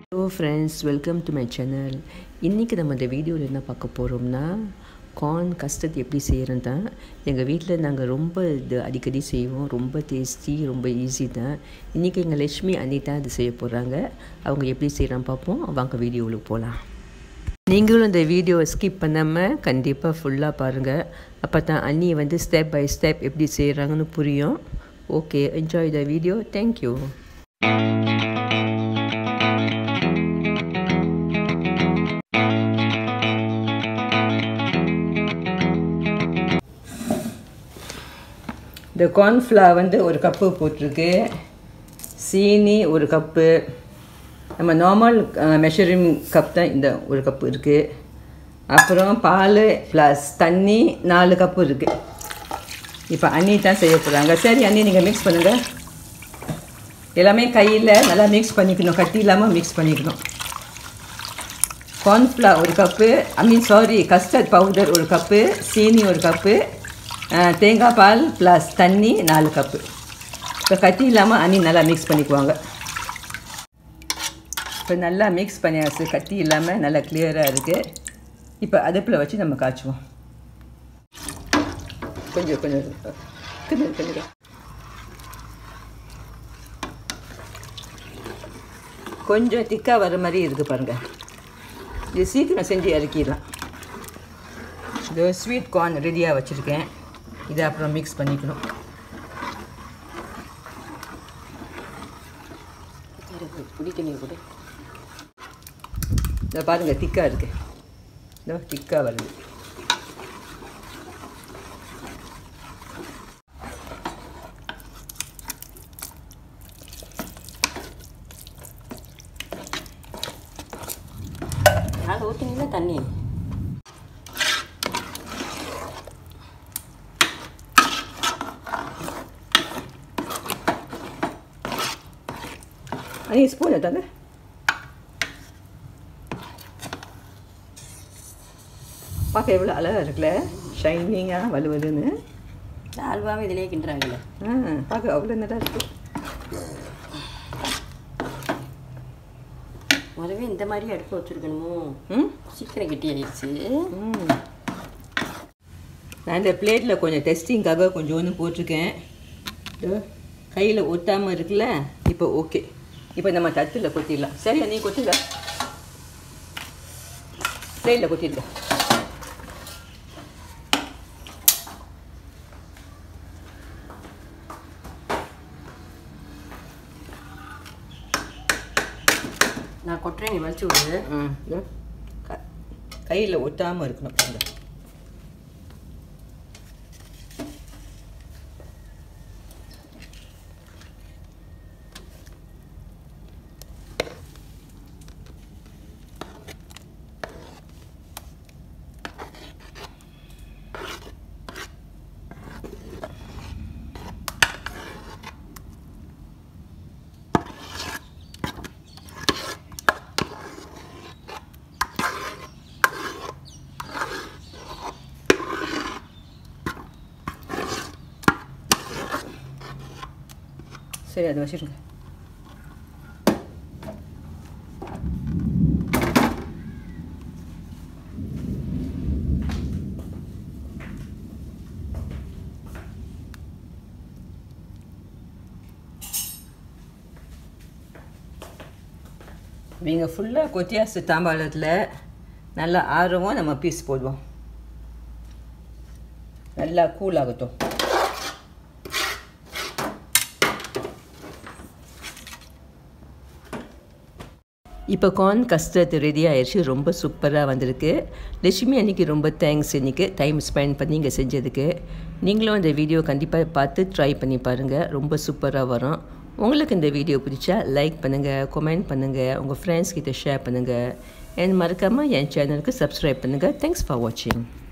hello friends welcome to my channel இன்றைக்கி நம்ம இந்த வீடியோவில் என்ன பார்க்க போகிறோம்னா கார்ன் கஸ்டர்ட் எப்படி செய்கிறோம் தான் எங்கள் வீட்டில் நாங்கள் ரொம்ப இது அடிக்கடி செய்வோம் ரொம்ப டேஸ்டி ரொம்ப ஈஸி தான் இன்றைக்கி எங்கள் லட்சுமி அண்ணி தான் இது செய்ய போகிறாங்க அவங்க எப்படி செய்கிறான்னு பார்ப்போம் வாங்க வீடியோவில் போகலாம் நீங்களும் இந்த வீடியோவை ஸ்கிப் பண்ணாமல் கண்டிப்பாக ஃபுல்லாக பாருங்கள் அப்போ தான் அண்ணி வந்து ஸ்டெப் பை ஸ்டெப் எப்படி செய்கிறாங்கன்னு புரியும் okay enjoy the video thank you இந்த கார்ன்ஃப்ளவர் வந்து ஒரு கப்பு போட்டிருக்கு சீனி ஒரு கப்பு நம்ம நார்மல் மெஷரிங் கப் தான் இந்த ஒரு கப்பு இருக்குது அப்புறம் பால் ப்ளஸ் தண்ணி நாலு கப்பு இருக்குது இப்போ அண்ணி தான் செய்ய போகிறாங்க சரி அண்ணி நீங்கள் மிக்ஸ் பண்ணுங்கள் எல்லாமே கையில் நல்லா மிக்ஸ் பண்ணிக்கணும் கட்டி இல்லாமல் மிக்ஸ் பண்ணிக்கணும் கார்ன்ஃப்ளவர் ஒரு cup I mean sorry custard powder ஒரு கப்பு சீனி ஒரு கப்பு தேங்காய் பால் ப்ளஸ் தண்ணி நாலு கப்பு இப்போ கட்டி இல்லாமல் அண்ணி நல்லா மிக்ஸ் பண்ணிக்குவாங்க இப்போ நல்லா மிக்ஸ் பண்ணியாச்சு கட்டி இல்லாமல் நல்லா கிளியராக இருக்குது இப்போ அடுப்பில் வச்சு நம்ம காய்ச்சுவோம் கொஞ்சம் கொஞ்சம் கொஞ்சம் கொஞ்சம் கொஞ்சம் திக்காக வர மாதிரி இருக்குது பாருங்கள் இது சீக்கிரம் செஞ்சு இறக்கிடலாம் இது ஸ்வீட் கார்ன் ரெடியாக வச்சுருக்கேன் இதை அப்புறம் மிக்ஸ் பண்ணிக்கணும் பிடிக்கணும் கூட இதை பாருங்கள் திக்காக இருக்குது இதோ திக்காக வருது அதில் ஊற்றினீங்கன்னா தண்ணி அனி ஸ்பூன் எடுத்தாங்க பார்க்க எவ்வளோ அழகாக இருக்குல்ல ஷைனிங்காக வலுவலுன்னு அல்வாவே இதிலே கிண்டுறாங்கல்ல ஆ பார்க்க அவ்வளோ நல்லா இருக்கு முதவே இந்த மாதிரி அடுப்பு வச்சுருக்கணுமோ ம் சீக்கிரம் கெட்டி ஆயிடுச்சு ம் நான் இந்த பிளேட்டில் கொஞ்சம் டெஸ்டிங்காக கொஞ்சோண்டு போட்டிருக்கேன் இதோ கையில் ஒட்டாமல் இருக்குல்ல இப்போ ஓகே இப்போ நம்ம தட்டில் கொட்டிடலாம் சரி நீ கொட்டுங்க பிளேட்டில் கொட்டிடுங்க நான் கொட்டுறேன் நீ வலிச்சு விடு ம் இதோ கையில் ஒட்டாமல் இருக்கணும் பாருங்க சரி அதை வச்சுருங்க இவங்க ஃபுல்லாக கொத்தியாசு தாம்பாளத்தில் நல்லா ஆறவும் நம்ம பீஸ் போடுவோம் நல்லா கூல் ஆகட்டும் இப்போ கார்ன் கஸ்டர்ட் ரெடி ஆயிடுச்சு ரொம்ப சூப்பராக வந்திருக்கு லட்சுமி அன்றைக்கி ரொம்ப தேங்க்ஸ் இன்றைக்கி டைம் ஸ்பெண்ட் பண்ணி இங்கே செஞ்சதுக்கு நீங்களும் இந்த வீடியோ கண்டிப்பாக பார்த்து ட்ரை பண்ணி பாருங்கள் ரொம்ப சூப்பராக வரும் உங்களுக்கு இந்த வீடியோ பிடிச்சா லைக் பண்ணுங்கள் கமெண்ட் பண்ணுங்கள் உங்கள் ஃப்ரெண்ட்ஸ் கிட்ட ஷேர் பண்ணுங்கள் அண்ட் மறக்காமல் என் சேனலுக்கு சப்ஸ்கிரைப் பண்ணுங்கள் தேங்க்ஸ் ஃபார் வாட்சிங்